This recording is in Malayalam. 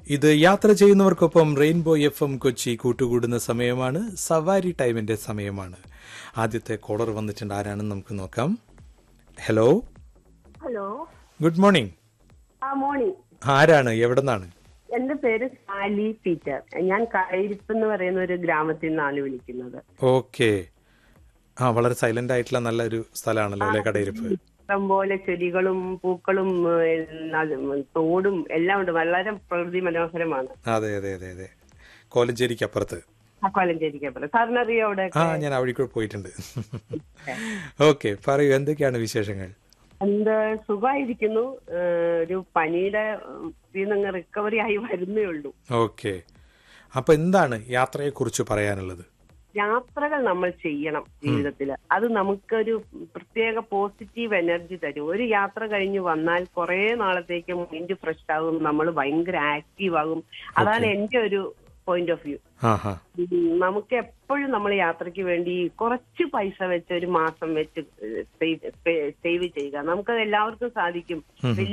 ഇത് യാത്ര ചെയ്യുന്നവർക്കൊപ്പം റെയിൻബോ എഫ് എം കൊച്ചി കൂട്ടുകൂടുന്ന സമയമാണ് സവാരി ടൈമിന്റെ സമയമാണ് ആദ്യത്തെ കോളർ വന്നിട്ടുണ്ട് ആരാണെന്ന് നമുക്ക് നോക്കാം ഹലോ ഹലോ ഗുഡ് മോർണിംഗ് ആ മോർണിംഗ് ആരാണ് എവിടെ നിന്നാണ് എന്റെ പേര് സാലി പീറ്റർ ഞാൻ കൈരിപ്പ് എന്ന് പറയുന്ന ഒരു ഗ്രാമത്തിൽ നിന്നാണ് വിളിക്കുന്നത് ഓക്കെ ആ വളരെ സൈലന്റ് ആയിട്ടുള്ള നല്ലൊരു സ്ഥലമാണല്ലോ അല്ലെ കടയിരിപ്പ് ഇഷ്ടംപോലെ ചെടികളും പൂക്കളും ഏഹ്, അത് തോടും എല്ലാം ഉണ്ട് വളരെ പ്രകൃതി മനോഹരമാണ് അതെ അതെ അതെ അതെ കോലഞ്ചേരിക്ക് അപ്പുറത്ത് കോലഞ്ചേരിക്കപ്പുറം സാറിനറിയോ അവിടെ ആ ഞാൻ അവിടെ കൂടെ പോയിട്ടുണ്ട് ഓക്കെ പറയൂ എന്തൊക്കെയാണ് വിശേഷങ്ങൾ എന്ത് സുഖമായിരിക്കുന്നു ഏഹ്, ഒരു പനിയുടെ നിന്ന് റിക്കവറി ആയി വരുന്നേ ഉള്ളൂ ഓക്കെ അപ്പൊ എന്താണ് യാത്രയെ കുറിച്ച് പറയാനുള്ളത് യാത്രകൾ നമ്മൾ ചെയ്യണം ജീവിതത്തിൽ അത് നമുക്കൊരു പ്രത്യേക പോസിറ്റീവ് എനർജി തരും ഒരു യാത്ര കഴിഞ്ഞ് വന്നാൽ കുറെ നാളത്തേക്ക് മൈൻഡ് ഫ്രഷ് ആകും നമ്മൾ ഭയങ്കര ആക്റ്റീവ് ആകും അതാണ് എന്റെ ഒരു പോയിന്റ് ഓഫ് വ്യൂ ആ ഹാ നമുക്ക് എപ്പോഴും നമ്മൾ യാത്രയ്ക്ക് വേണ്ടി കുറച്ച് പൈസ വെച്ച് ഒരു മാസം വെച്ച് സേവ് ചെയ്യുക നമുക്കത് എല്ലാവർക്കും സാധിക്കും